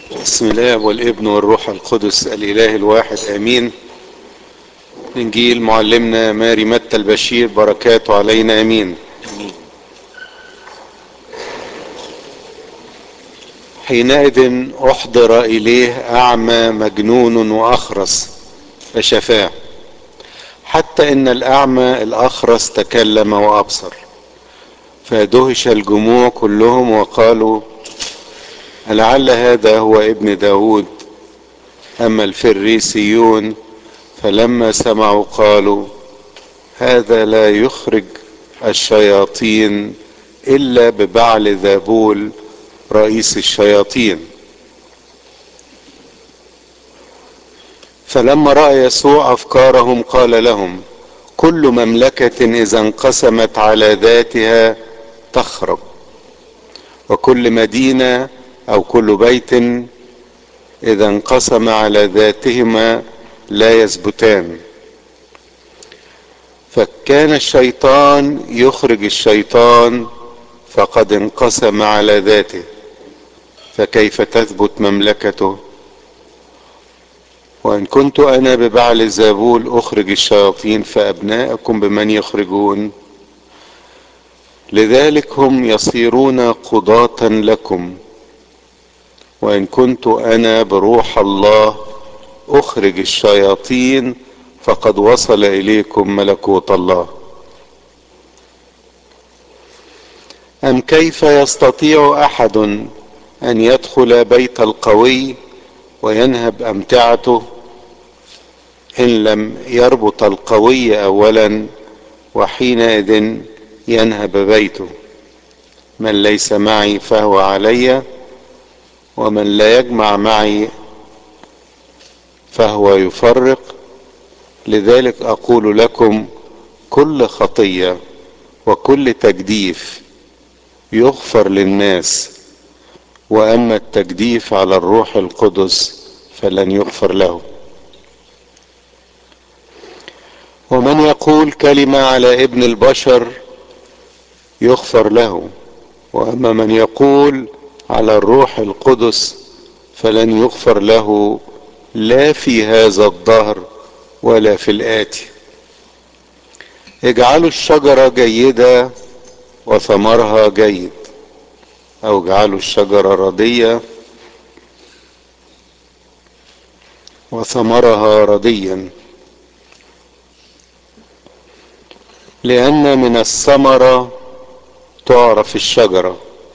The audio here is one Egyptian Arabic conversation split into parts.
بسم الله والابن والروح القدس الاله الواحد امين انجيل معلمنا ماري متى البشير بركاته علينا امين حينئذ احضر اليه اعمى مجنون واخرس فشفاه حتى ان الاعمى الاخرس تكلم وابصر فدهش الجموع كلهم وقالوا لعل هذا هو ابن داود اما الفريسيون فلما سمعوا قالوا هذا لا يخرج الشياطين الا ببعل ذابول رئيس الشياطين فلما راى يسوع افكارهم قال لهم كل مملكه اذا انقسمت على ذاتها تخرب وكل مدينه او كل بيت اذا انقسم على ذاتهما لا يثبتان فكان الشيطان يخرج الشيطان فقد انقسم على ذاته فكيف تثبت مملكته وان كنت انا ببعل الزابول اخرج الشياطين فابناءكم بمن يخرجون لذلك هم يصيرون قضاة لكم وان كنت انا بروح الله اخرج الشياطين فقد وصل اليكم ملكوت الله ام كيف يستطيع احد ان يدخل بيت القوي وينهب امتعته ان لم يربط القوي اولا وحينئذ ينهب بيته من ليس معي فهو علي ومن لا يجمع معي فهو يفرق لذلك اقول لكم كل خطيه وكل تجديف يغفر للناس واما التجديف على الروح القدس فلن يغفر له ومن يقول كلمه على ابن البشر يغفر له واما من يقول على الروح القدس فلن يغفر له لا في هذا الدهر ولا في الاتي اجعلوا الشجره جيده وثمرها جيد او اجعلوا الشجره رديه وثمرها رديا لان من الثمره تعرف الشجره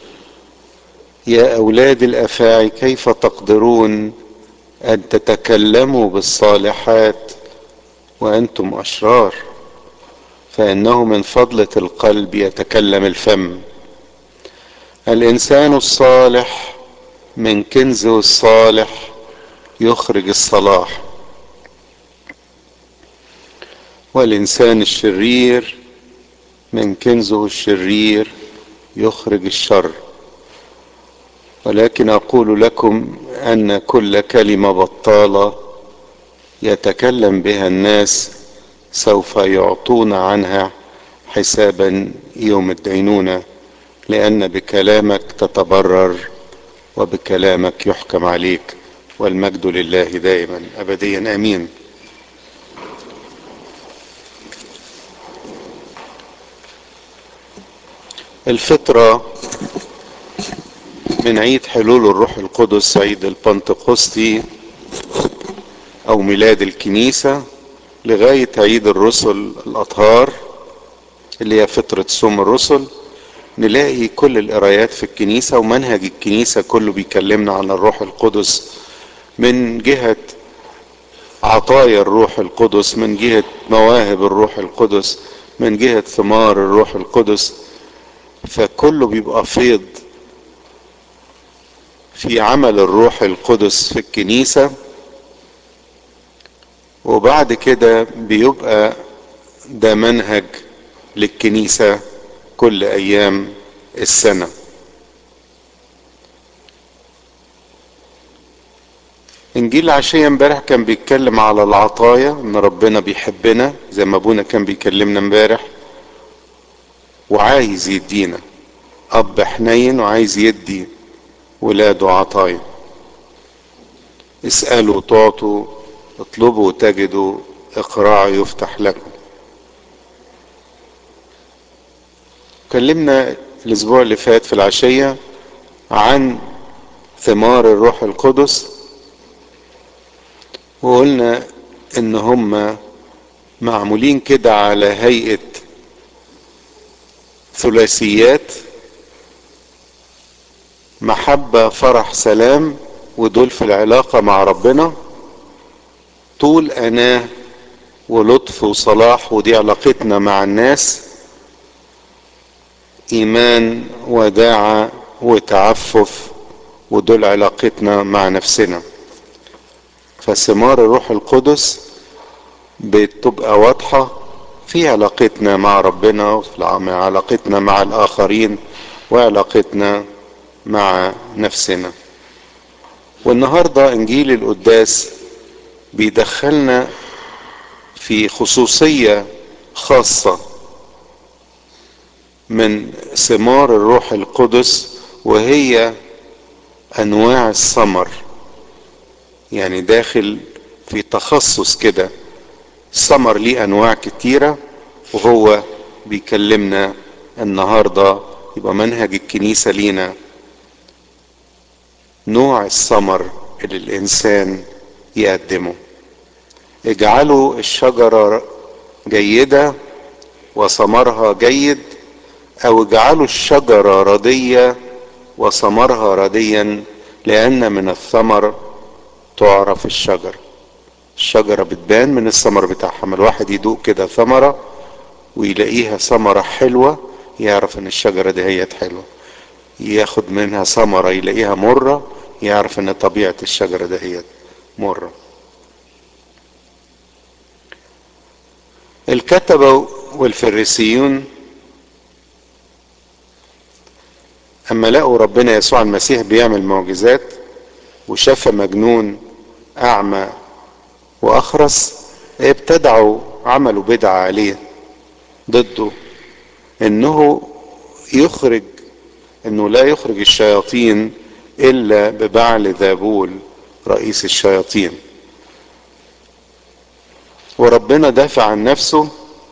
يا اولاد الافاعي كيف تقدرون ان تتكلموا بالصالحات وانتم اشرار فانه من فضله القلب يتكلم الفم الانسان الصالح من كنزه الصالح يخرج الصلاح والانسان الشرير من كنزه الشرير يخرج الشر ولكن اقول لكم ان كل كلمه بطاله يتكلم بها الناس سوف يعطون عنها حسابا يوم الدينونه لان بكلامك تتبرر وبكلامك يحكم عليك والمجد لله دائما ابديا امين الفطره من عيد حلول الروح القدس عيد البنتقسطي او ميلاد الكنيسة لغاية عيد الرسل الاطهار اللي هي فترة صوم الرسل نلاقي كل القرايات في الكنيسة ومنهج الكنيسة كله بيكلمنا عن الروح القدس من جهة عطايا الروح القدس من جهة مواهب الروح القدس من جهة ثمار الروح القدس فكله بيبقى فيض في عمل الروح القدس في الكنيسة وبعد كده بيبقى ده منهج للكنيسة كل أيام السنة إنجيل العشية امبارح كان بيتكلم على العطايا إن ربنا بيحبنا زي ما أبونا كان بيكلمنا امبارح وعايز يدينا أب حنين وعايز يدي ولاده عطايا اسألوا تعطوا اطلبوا تجدوا اقرعوا يفتح لكم كلمنا الاسبوع اللي فات في العشية عن ثمار الروح القدس وقلنا ان هم معمولين كده على هيئة ثلاثيات محبة فرح سلام ودول في العلاقة مع ربنا طول أناه ولطف وصلاح ودي علاقتنا مع الناس إيمان وداعة وتعفف ودول علاقتنا مع نفسنا فثمار الروح القدس بتبقى واضحة في علاقتنا مع ربنا وفي علاقتنا مع الآخرين وعلاقتنا مع نفسنا والنهاردة إنجيل القداس بيدخلنا في خصوصية خاصة من ثمار الروح القدس وهي أنواع الثمر يعني داخل في تخصص كده الثمر ليه أنواع كتيرة وهو بيكلمنا النهاردة يبقى منهج الكنيسة لينا نوع الثمر اللي الإنسان يقدمه اجعلوا الشجرة جيدة وثمرها جيد او اجعلوا الشجرة ردية وثمرها رديا لان من الثمر تعرف الشجرة الشجرة بتبان من الثمر بتاعها ما الواحد يدوق كده ثمرة ويلاقيها ثمرة حلوة يعرف ان الشجرة دي هي حلوة ياخد منها ثمرة يلاقيها مرة يعرف ان طبيعة الشجرة ده هي مرة الكتبة والفريسيون اما لقوا ربنا يسوع المسيح بيعمل معجزات وشاف مجنون اعمى واخرس ابتدعوا عملوا بدعة عليه ضده انه يخرج انه لا يخرج الشياطين الا ببعل ذابول رئيس الشياطين وربنا دافع عن نفسه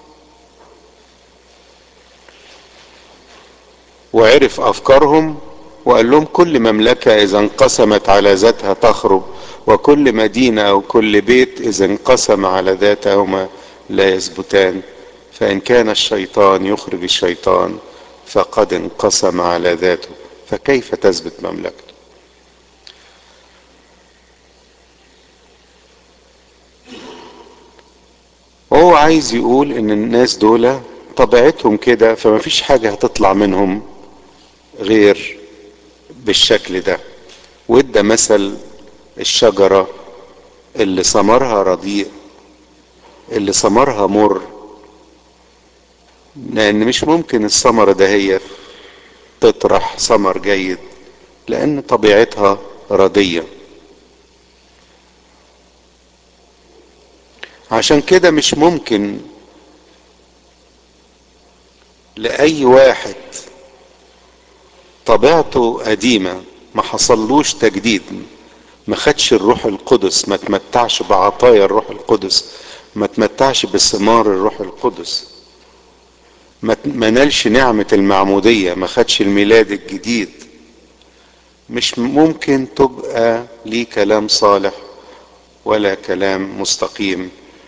وعرف افكارهم وقال لهم كل مملكة اذا انقسمت على ذاتها تخرب وكل مدينة او كل بيت اذا انقسم على ذاتهما لا يثبتان فان كان الشيطان يخرج الشيطان فقد انقسم على ذاته فكيف تثبت مملكته وهو عايز يقول ان الناس دول طبيعتهم كده فما فيش حاجة هتطلع منهم غير بالشكل ده وادى مثل الشجرة اللي ثمرها رديء اللي ثمرها مر لان مش ممكن الثمرة ده هي تطرح ثمر جيد لان طبيعتها ردية عشان كده مش ممكن لأي واحد طبيعته قديمة ما حصلوش تجديد ما خدش الروح القدس ما تمتعش بعطايا الروح القدس ما تمتعش بثمار الروح القدس ما نالش نعمة المعمودية ما خدش الميلاد الجديد مش ممكن تبقى ليه كلام صالح ولا كلام مستقيم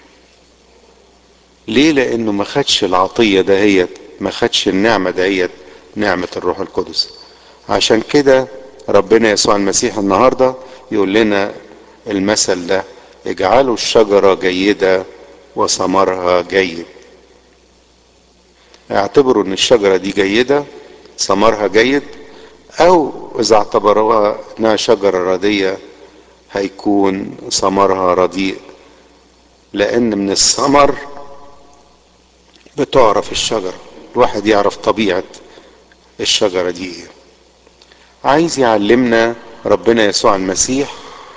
ليه لانه ما خدش العطية دهيت ما خدش النعمة دهيت نعمة الروح القدس عشان كده ربنا يسوع المسيح النهاردة يقول لنا المثل ده اجعلوا الشجرة جيدة وثمرها جيد اعتبروا ان الشجرة دي جيدة ثمرها جيد او اذا اعتبروها انها شجرة ردية هيكون ثمرها رديء لان من الثمر بتعرف الشجرة الواحد يعرف طبيعة الشجرة دي ايه عايز يعلمنا ربنا يسوع المسيح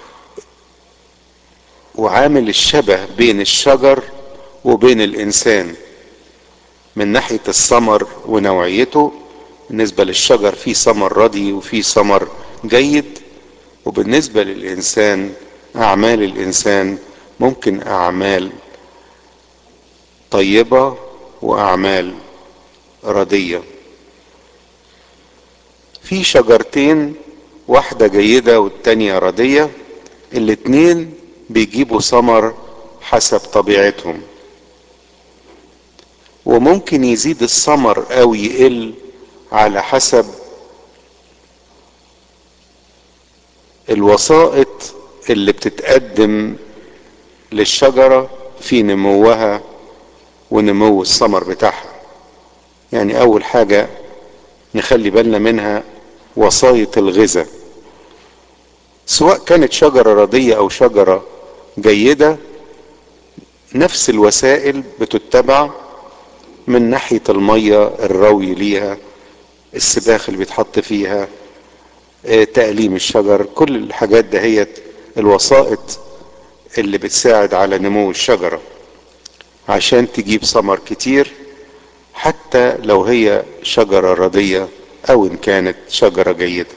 وعامل الشبه بين الشجر وبين الانسان من ناحية الثمر ونوعيته بالنسبة للشجر في ثمر ردي وفي ثمر جيد وبالنسبة للإنسان اعمال الانسان ممكن اعمال طيبة واعمال ردية في شجرتين واحدة جيدة والتانية ردية الاتنين بيجيبوا ثمر حسب طبيعتهم وممكن يزيد الثمر او يقل على حسب الوسائط اللي بتتقدم للشجرة في نموها ونمو الثمر بتاعها يعني اول حاجة نخلي بالنا منها وسائط الغذاء سواء كانت شجرة رضية او شجرة جيدة نفس الوسائل بتتبع من ناحية المية الروي ليها السباخ اللي بيتحط فيها تأليم الشجر كل الحاجات دهيت الوسائط اللي بتساعد على نمو الشجرة عشان تجيب ثمر كتير حتى لو هي شجرة رضية او ان كانت شجرة جيدة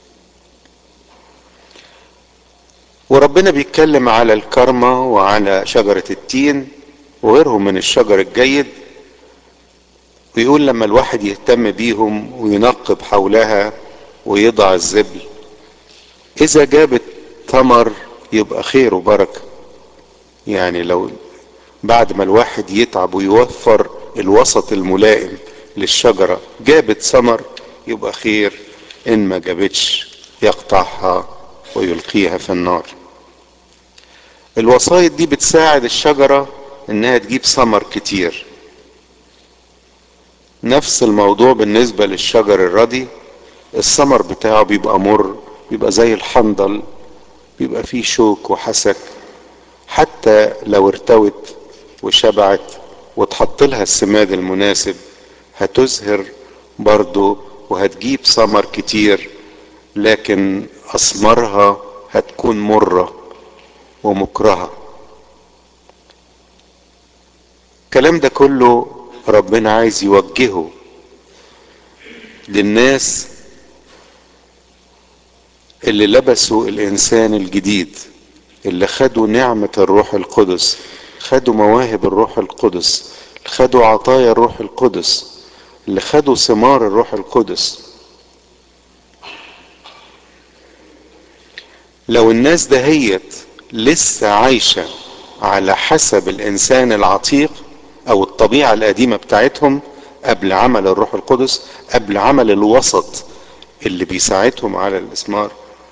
وربنا بيتكلم على الكرمة وعلى شجرة التين وغيرهم من الشجر الجيد ويقول لما الواحد يهتم بيهم وينقب حولها ويضع الزبل اذا جابت ثمر يبقى خير وبركة يعني لو بعد ما الواحد يتعب ويوفر الوسط الملائم للشجرة جابت ثمر يبقى خير ان ما جابتش يقطعها ويلقيها في النار الوسائط دي بتساعد الشجرة انها تجيب ثمر كتير نفس الموضوع بالنسبة للشجر الردي الثمر بتاعه بيبقى مر بيبقى زي الحنظل بيبقى فيه شوك وحسك حتى لو ارتوت وشبعت وتحط لها السماد المناسب هتزهر برضو وهتجيب ثمر كتير لكن اثمارها هتكون مرة ومكرهة الكلام ده كله ربنا عايز يوجهه للناس اللي لبسوا الانسان الجديد اللي خدوا نعمة الروح القدس خدوا مواهب الروح القدس خدوا عطايا الروح القدس اللي خدوا ثمار الروح القدس لو الناس دهيت لسه عايشة على حسب الانسان العتيق او الطبيعة القديمة بتاعتهم قبل عمل الروح القدس قبل عمل الوسط اللي بيساعدهم على الاسمار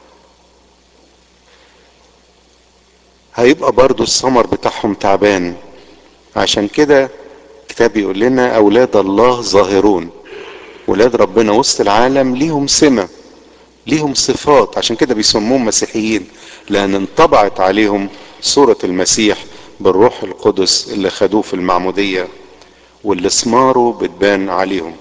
هيبقى برضو الثمر بتاعهم تعبان عشان كده كتاب يقول لنا اولاد الله ظاهرون ولاد ربنا وسط العالم ليهم سمة ليهم صفات عشان كده بيسموهم مسيحيين لان انطبعت عليهم صورة المسيح بالروح القدس اللي خدوه في المعمودية واللي ثماره بتبان عليهم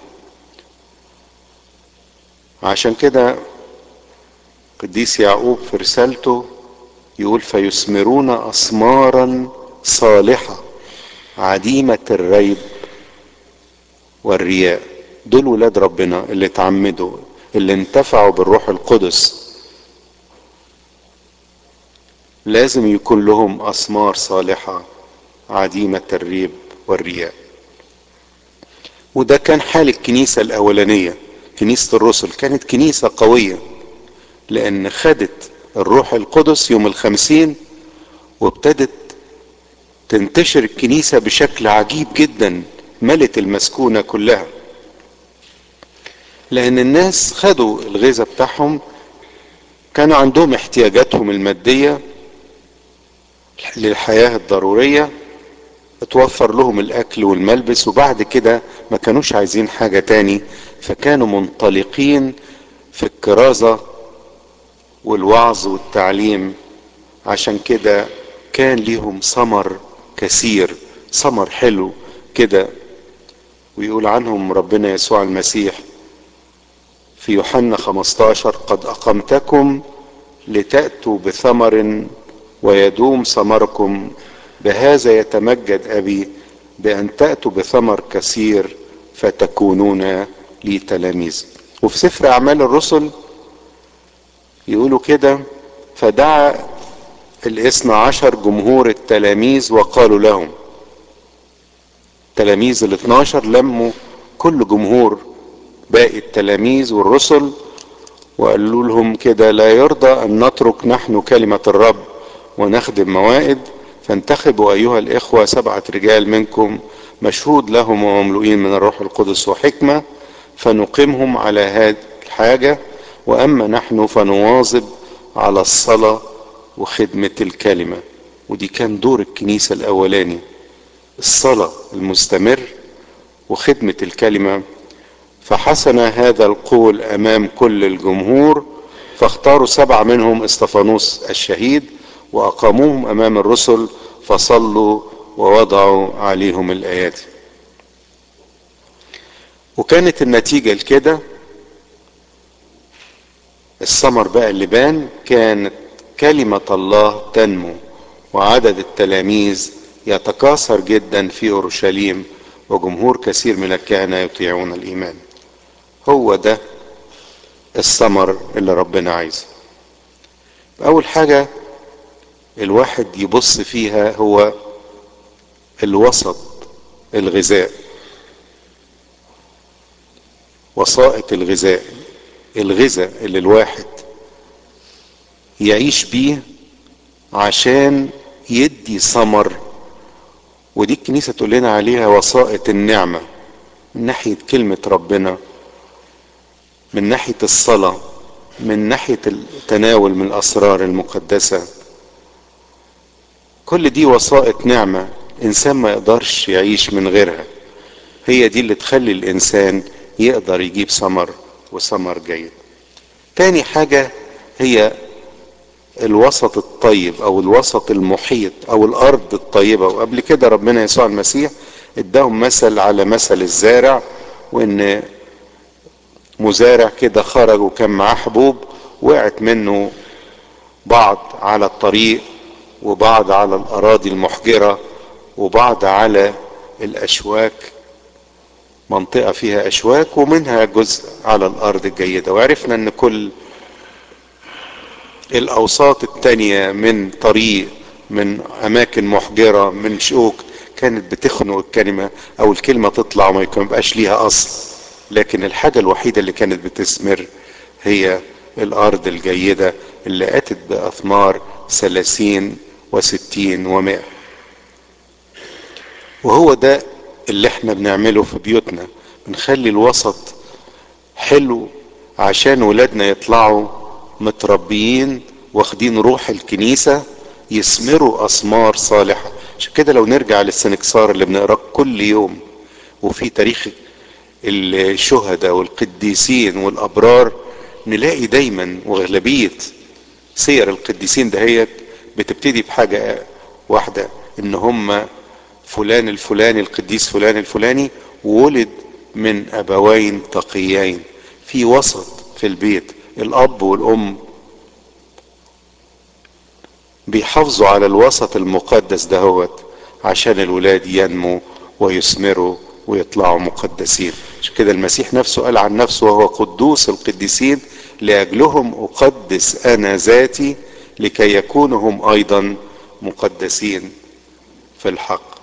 عشان كده قديس يعقوب في رسالته يقول فيثمرون أثمارا صالحة عديمة الريب والرياء دول ولاد ربنا اللي اتعمدوا اللي انتفعوا بالروح القدس لازم يكون لهم أثمار صالحة عديمة الريب والرياء وده كان حال الكنيسة الأولانية كنيسة الرسل كانت كنيسة قوية لأن خدت الروح القدس يوم الخمسين وابتدت تنتشر الكنيسة بشكل عجيب جدا ملت المسكونة كلها لأن الناس خدوا الغذاء بتاعهم كانوا عندهم احتياجاتهم المادية للحياة الضرورية اتوفر لهم الأكل والملبس وبعد كده ما كانوش عايزين حاجة تاني فكانوا منطلقين في الكرازة والوعظ والتعليم عشان كده كان ليهم ثمر كثير ثمر حلو كده ويقول عنهم ربنا يسوع المسيح في يوحنا 15 قد أقمتكم لتأتوا بثمر ويدوم ثمركم بهذا يتمجد أبي بأن تأتوا بثمر كثير فتكونون لي تلاميذ وفي سفر أعمال الرسل يقولوا كده فدعا الاثنى عشر جمهور التلاميذ وقالوا لهم تلاميذ الاثناشر لموا كل جمهور باقي التلاميذ والرسل وقالوا لهم كده لا يرضى ان نترك نحن كلمة الرب ونخدم موائد فانتخبوا ايها الاخوة سبعة رجال منكم مشهود لهم ومملوئين من الروح القدس وحكمة فنقيمهم على هذه الحاجة واما نحن فنواظب على الصلاة وخدمة الكلمة ودي كان دور الكنيسة الاولاني الصلاة المستمر وخدمة الكلمة فحسن هذا القول امام كل الجمهور فاختاروا سبعة منهم استفانوس الشهيد واقاموهم امام الرسل فصلوا ووضعوا عليهم الايات وكانت النتيجة لكده الثمر بقى اللي بان كانت كلمة الله تنمو وعدد التلاميذ يتكاثر جدا في اورشليم وجمهور كثير من الكهنة يطيعون الايمان هو ده الثمر اللي ربنا عايزه اول حاجة الواحد يبص فيها هو الوسط الغذاء وسائط الغذاء الغذاء اللي الواحد يعيش بيه عشان يدي ثمر ودي الكنيسة تقول لنا عليها وسائط النعمة من ناحية كلمة ربنا من ناحية الصلاة من ناحية التناول من الأسرار المقدسة كل دي وسائط نعمة إنسان ما يقدرش يعيش من غيرها هي دي اللي تخلي الإنسان يقدر يجيب ثمر وثمر جيد تاني حاجة هي الوسط الطيب او الوسط المحيط او الارض الطيبة وقبل كده ربنا يسوع المسيح اداهم مثل على مثل الزارع وان مزارع كده خرج وكان معاه حبوب وقعت منه بعض على الطريق وبعض على الاراضي المحجرة وبعض على الاشواك منطقة فيها اشواك ومنها جزء على الارض الجيدة وعرفنا ان كل الاوساط التانية من طريق من اماكن محجرة من شوك كانت بتخنق الكلمة او الكلمة تطلع وما يبقاش ليها اصل لكن الحاجة الوحيدة اللي كانت بتثمر هي الارض الجيدة اللي اتت باثمار ثلاثين وستين ومائة وهو ده اللي احنا بنعمله في بيوتنا بنخلي الوسط حلو عشان ولادنا يطلعوا متربيين واخدين روح الكنيسة يثمروا أثمار صالحة عشان كده لو نرجع للسنكسار اللي بنقراه كل يوم وفي تاريخ الشهداء والقديسين والأبرار نلاقي دايما وأغلبية سير القديسين دهيت بتبتدي بحاجة واحدة إن هم فلان الفلاني القديس فلان الفلاني ولد من أبوين تقيين في وسط في البيت الاب والام بيحافظوا على الوسط المقدس دهوت عشان الولاد ينمو ويثمروا ويطلعوا مقدسين عشان كده المسيح نفسه قال عن نفسه وهو قدوس القديسين لاجلهم اقدس انا ذاتي لكي يكونوا هم ايضا مقدسين في الحق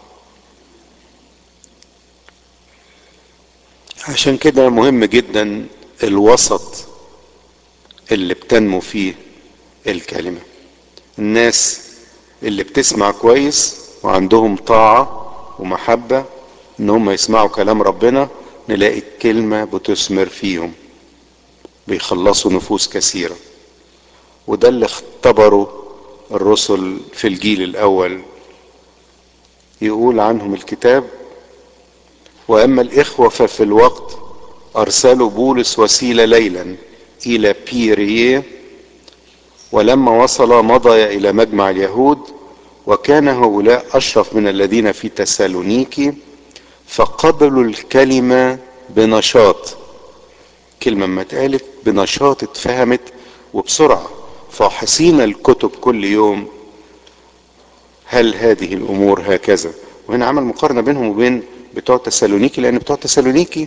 عشان كده مهم جدا الوسط اللي بتنمو فيه الكلمة الناس اللي بتسمع كويس وعندهم طاعة ومحبة ان هم يسمعوا كلام ربنا نلاقي الكلمة بتثمر فيهم بيخلصوا نفوس كثيرة وده اللي اختبره الرسل في الجيل الاول يقول عنهم الكتاب واما الاخوة ففي الوقت ارسلوا بولس وسيلة ليلا الى بيريه ولما وصل مضى الى مجمع اليهود وكان هؤلاء اشرف من الذين في تسالونيكي فقبلوا الكلمة بنشاط كلمة ما اتقالت بنشاط اتفهمت وبسرعة فاحصين الكتب كل يوم هل هذه الامور هكذا وهنا عمل مقارنة بينهم وبين بتوع تسالونيكي لان بتوع تسالونيكي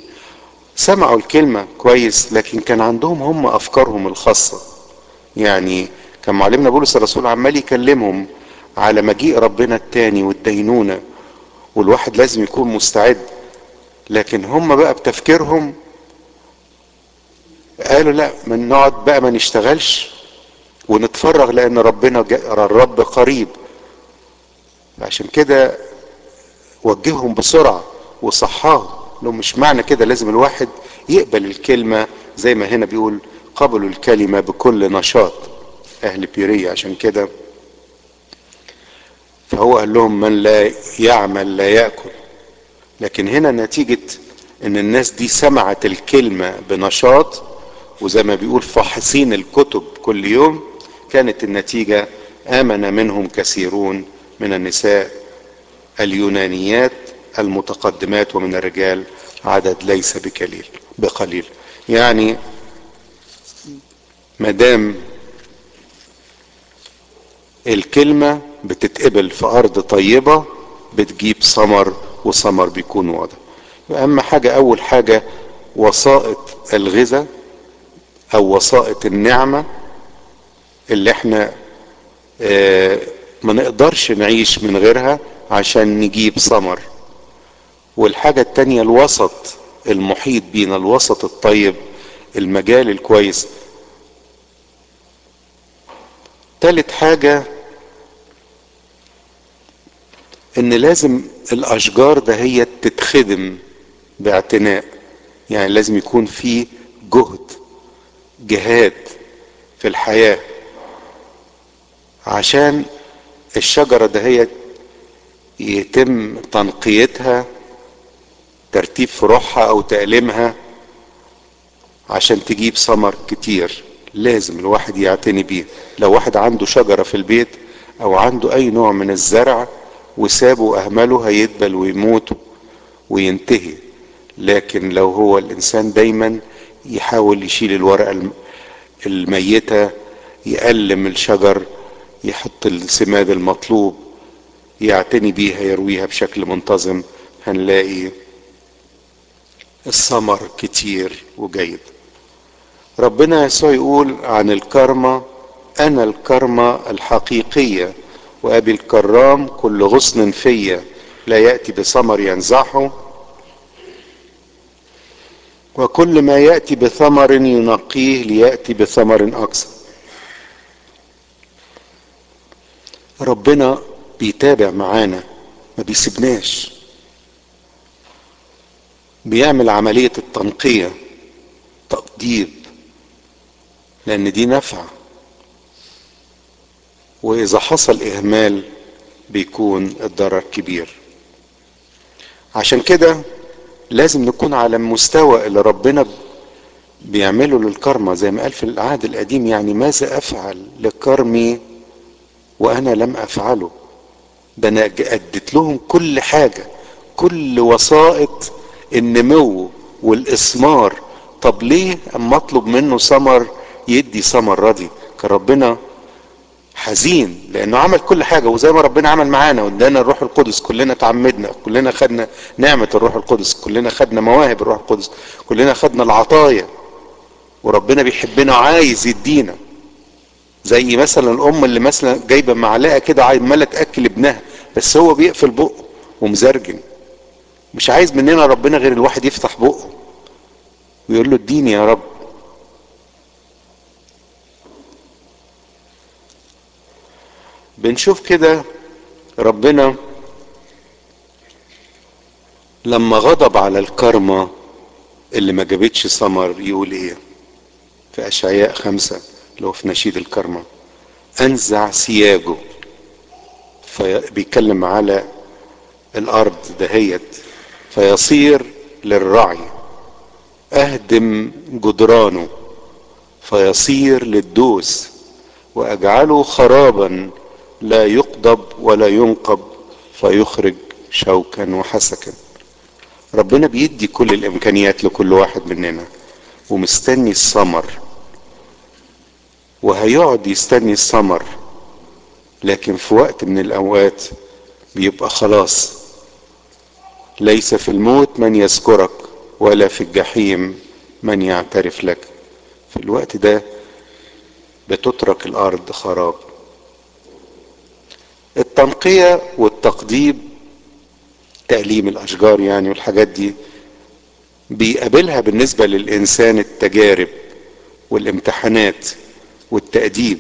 سمعوا الكلمة كويس لكن كان عندهم هم افكارهم الخاصة يعني كان معلمنا بولس الرسول عمال يكلمهم على مجيء ربنا التاني والدينونة والواحد لازم يكون مستعد لكن هم بقى بتفكيرهم قالوا لا من نقعد بقى ما نشتغلش ونتفرغ لان ربنا الرب قريب عشان كده وجههم بسرعة وصحاهم لو مش معنى كده لازم الواحد يقبل الكلمة زي ما هنا بيقول قبلوا الكلمة بكل نشاط اهل بيرية عشان كده فهو قال لهم من لا يعمل لا يأكل لكن هنا نتيجة ان الناس دي سمعت الكلمة بنشاط وزي ما بيقول فاحصين الكتب كل يوم كانت النتيجة آمن منهم كثيرون من النساء اليونانيات المتقدمات ومن الرجال عدد ليس بقليل بقليل يعني مدام الكلمة بتتقبل في أرض طيبة بتجيب ثمر وثمر بيكون واضح أهم حاجة أول حاجة وسائط الغذاء أو وسائط النعمة اللي احنا اه ما نقدرش نعيش من غيرها عشان نجيب ثمر والحاجة التانية الوسط المحيط بينا الوسط الطيب المجال الكويس تالت حاجة ان لازم الاشجار ده هي تتخدم باعتناء يعني لازم يكون في جهد جهاد في الحياة عشان الشجرة ده هي يتم تنقيتها ترتيب فروعها او تأليمها عشان تجيب ثمر كتير لازم الواحد يعتني بيه لو واحد عنده شجرة في البيت او عنده اي نوع من الزرع وسابه واهمله هيدبل ويموت وينتهي لكن لو هو الانسان دايما يحاول يشيل الورقة الميتة يألم الشجر يحط السماد المطلوب يعتني بيها يرويها بشكل منتظم هنلاقي الثمر كتير وجيد ربنا يسوع يقول عن الكرمة أنا الكرمة الحقيقية وأبي الكرام كل غصن فيا لا يأتي بثمر ينزعه وكل ما يأتي بثمر ينقيه ليأتي بثمر أكثر ربنا بيتابع معانا ما بيسيبناش بيعمل عملية التنقية تقدير لأن دي نفع وإذا حصل إهمال بيكون الضرر كبير عشان كده لازم نكون على المستوى اللي ربنا بيعمله للكرمة زي ما قال في العهد القديم يعني ماذا أفعل لكرمي وأنا لم أفعله ده أنا أديت لهم كل حاجة كل وسائط النمو والإثمار طب ليه أما أطلب منه ثمر يدي ثمر راضي كان ربنا حزين لانه عمل كل حاجه وزي ما ربنا عمل معانا وادانا الروح القدس كلنا تعمدنا كلنا خدنا نعمه الروح القدس كلنا خدنا مواهب الروح القدس كلنا خدنا العطايا وربنا بيحبنا وعايز يدينا زي مثلا الام اللي مثلا جايبه معلقه كده عماله تاكل ابنها بس هو بيقفل بقه ومزرجن مش عايز مننا ربنا غير الواحد يفتح بقه ويقول له اديني يا رب بنشوف كده ربنا لما غضب على الكرمة اللي ما جابتش ثمر يقول ايه في اشعياء خمسة اللي هو في نشيد الكرمة انزع سياجه فبيتكلم على الارض دهيت فيصير للرعي اهدم جدرانه فيصير للدوس واجعله خرابا لا يقضب ولا ينقب فيخرج شوكا وحسكا ربنا بيدي كل الامكانيات لكل واحد مننا ومستني الثمر وهيقعد يستني الثمر لكن في وقت من الاوقات بيبقى خلاص ليس في الموت من يذكرك ولا في الجحيم من يعترف لك في الوقت ده بتترك الارض خراب التنقية والتقديم تأليم الاشجار يعني والحاجات دي بيقابلها بالنسبة للانسان التجارب والامتحانات والتأديب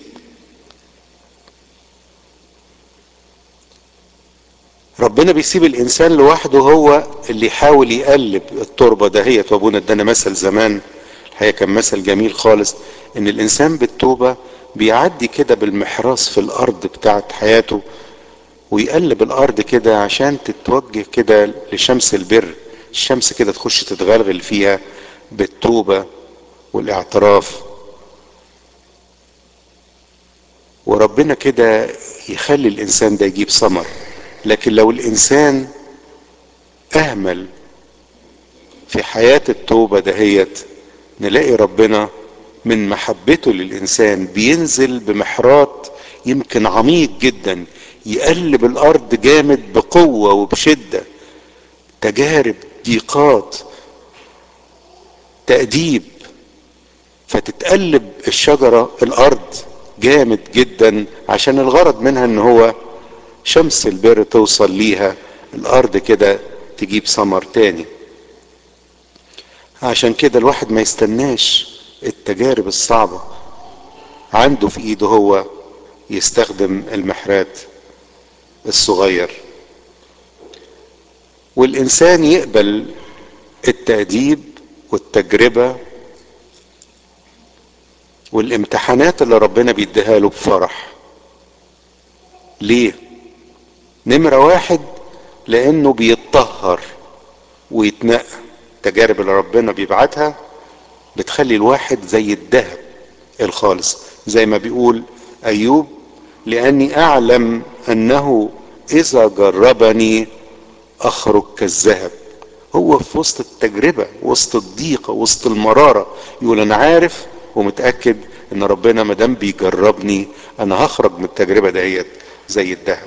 ربنا بيسيب الانسان لوحده هو اللي يحاول يقلب التربة دهيت وابونا ادانا مثل زمان الحقيقة كان مثل جميل خالص ان الانسان بالتوبة بيعدي كده بالمحراس في الارض بتاعت حياته ويقلب الارض كده عشان تتوجه كده لشمس البر الشمس كده تخش تتغلغل فيها بالتوبة والاعتراف وربنا كده يخلي الانسان ده يجيب ثمر لكن لو الانسان اهمل في حياة التوبة دهيت نلاقي ربنا من محبته للانسان بينزل بمحرات يمكن عميق جدا يقلب الارض جامد بقوة وبشدة تجارب ضيقات تأديب فتتقلب الشجرة الارض جامد جدا عشان الغرض منها ان هو شمس البر توصل ليها الارض كده تجيب ثمر تاني عشان كده الواحد ما يستناش التجارب الصعبة عنده في ايده هو يستخدم المحرات الصغير والانسان يقبل التأديب والتجربة والامتحانات اللي ربنا بيديها له بفرح ليه نمرة واحد لانه بيتطهر ويتنقى التجارب اللي ربنا بيبعتها بتخلي الواحد زي الذهب الخالص زي ما بيقول ايوب لاني اعلم انه اذا جربني اخرج كالذهب هو في وسط التجربة وسط الضيقة وسط المرارة يقول انا عارف ومتأكد ان ربنا مدام بيجربني انا هخرج من التجربة دهيت زي الذهب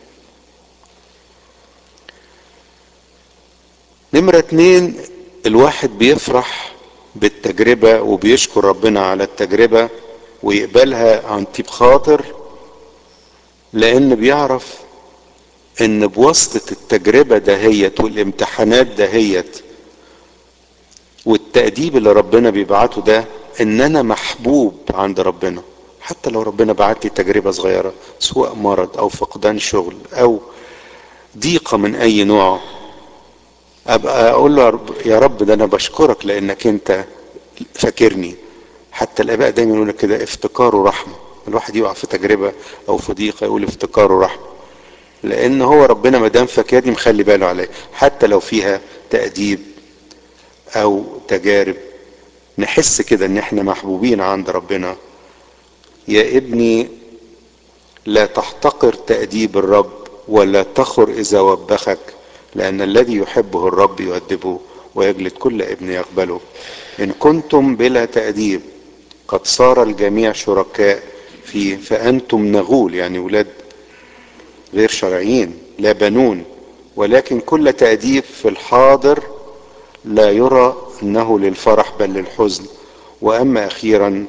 نمرة اتنين الواحد بيفرح بالتجربة وبيشكر ربنا على التجربة ويقبلها عن طيب خاطر لان بيعرف ان بواسطة التجربة دهيت والامتحانات دهيت والتأديب اللي ربنا بيبعته ده ان انا محبوب عند ربنا حتى لو ربنا بعت لي تجربة صغيرة سواء مرض او فقدان شغل او ضيقة من اي نوع ابقى اقول له يا رب ده انا بشكرك لانك انت فاكرني حتى الاباء دايما يقول كده افتكاره رحمه الواحد يقع في تجربه او في ضيقه يقول افتكاره رحمه لان هو ربنا ما دام فاكرني مخلي باله عليا حتى لو فيها تاديب او تجارب نحس كده ان احنا محبوبين عند ربنا يا ابني لا تحتقر تاديب الرب ولا تخر اذا وبخك لأن الذي يحبه الرب يؤدبه ويجلد كل ابن يقبله إن كنتم بلا تأديب قد صار الجميع شركاء فيه فأنتم نغول يعني ولاد غير شرعيين لا بنون ولكن كل تأديب في الحاضر لا يرى أنه للفرح بل للحزن وأما أخيرا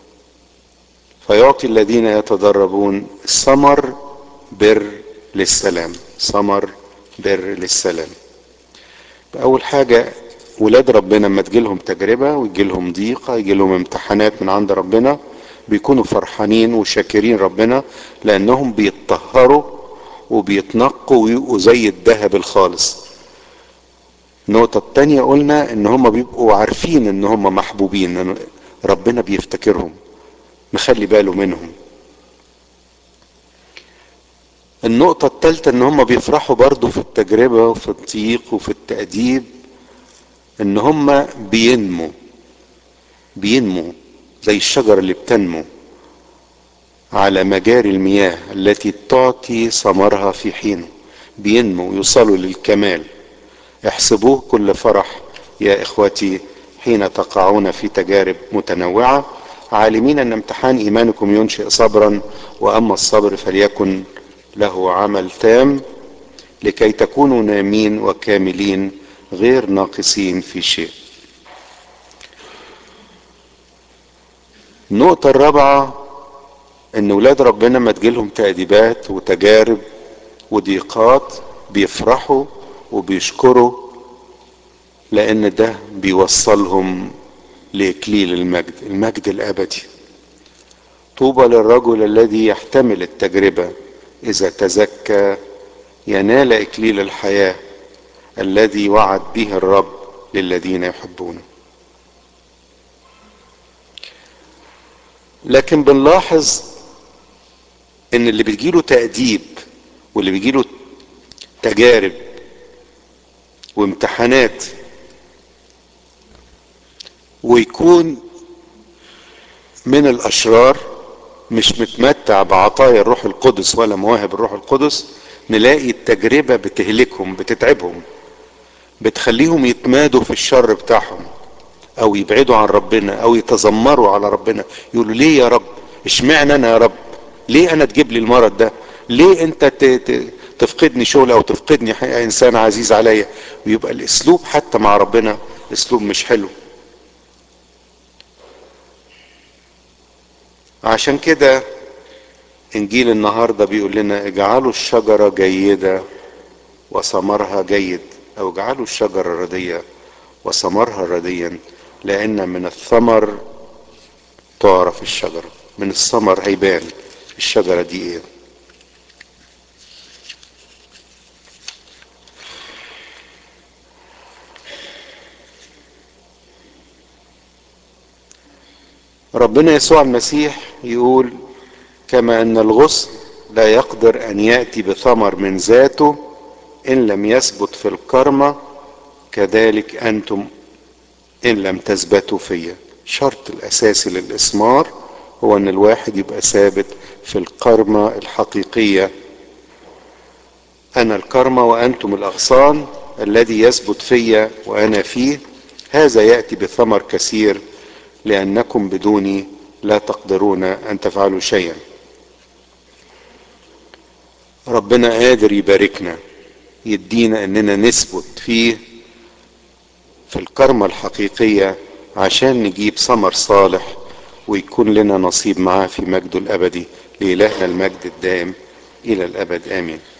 فيعطي الذين يتدربون ثمر بر للسلام ثمر بر للسلام اول حاجة ولاد ربنا لما تجيلهم تجربة ويجيلهم ضيقة يجيلهم امتحانات من عند ربنا بيكونوا فرحانين وشاكرين ربنا لانهم بيتطهروا وبيتنقوا ويبقوا زي الذهب الخالص النقطة التانية قلنا ان هم بيبقوا عارفين ان هم محبوبين ان ربنا بيفتكرهم مخلي باله منهم النقطة الثالثة ان هم بيفرحوا برضو في التجربة وفي الضيق وفي التأديب ان هم بينموا بينموا زي الشجرة اللي بتنمو على مجاري المياه التي تعطي ثمرها في حينه بينمو يوصلوا للكمال احسبوه كل فرح يا اخوتي حين تقعون في تجارب متنوعة عالمين ان امتحان ايمانكم ينشئ صبرا واما الصبر فليكن له عمل تام لكي تكونوا نامين وكاملين غير ناقصين في شيء النقطة الرابعة ان ولاد ربنا ما تجيلهم تأديبات وتجارب وضيقات بيفرحوا وبيشكروا لان ده بيوصلهم لاكليل المجد المجد الابدي طوبى للرجل الذي يحتمل التجربه اذا تزكى ينال اكليل الحياه الذي وعد به الرب للذين يحبونه لكن بنلاحظ ان اللي بيجيله تأديب واللي بيجيله تجارب وامتحانات ويكون من الاشرار مش متمتع بعطايا الروح القدس ولا مواهب الروح القدس نلاقي التجربة بتهلكهم بتتعبهم بتخليهم يتمادوا في الشر بتاعهم او يبعدوا عن ربنا او يتذمروا على ربنا يقولوا ليه يا رب اشمعنى انا يا رب ليه انا تجيب لي المرض ده ليه انت ت... ت... تفقدني شغل او تفقدني انسان عزيز عليا ويبقى الاسلوب حتى مع ربنا اسلوب مش حلو عشان كده انجيل النهارده بيقول لنا اجعلوا الشجره جيده وثمرها جيد او اجعلوا الشجره رديه وثمرها رديا لان من الثمر تعرف الشجره من الثمر هيبان الشجره دي ايه ربنا يسوع المسيح يقول كما ان الغصن لا يقدر ان ياتي بثمر من ذاته ان لم يثبت في الكرمه كذلك انتم ان لم تثبتوا فيا شرط الاساسي للاثمار هو ان الواحد يبقى ثابت في الكرمه الحقيقيه انا الكرمه وانتم الاغصان الذي يثبت فيا وانا فيه هذا ياتي بثمر كثير لانكم بدوني لا تقدرون ان تفعلوا شيئا ربنا قادر يباركنا يدينا اننا نثبت فيه في الكرمة الحقيقية عشان نجيب ثمر صالح ويكون لنا نصيب معاه في مجده الابدي لإلهنا المجد الدائم الى الابد امين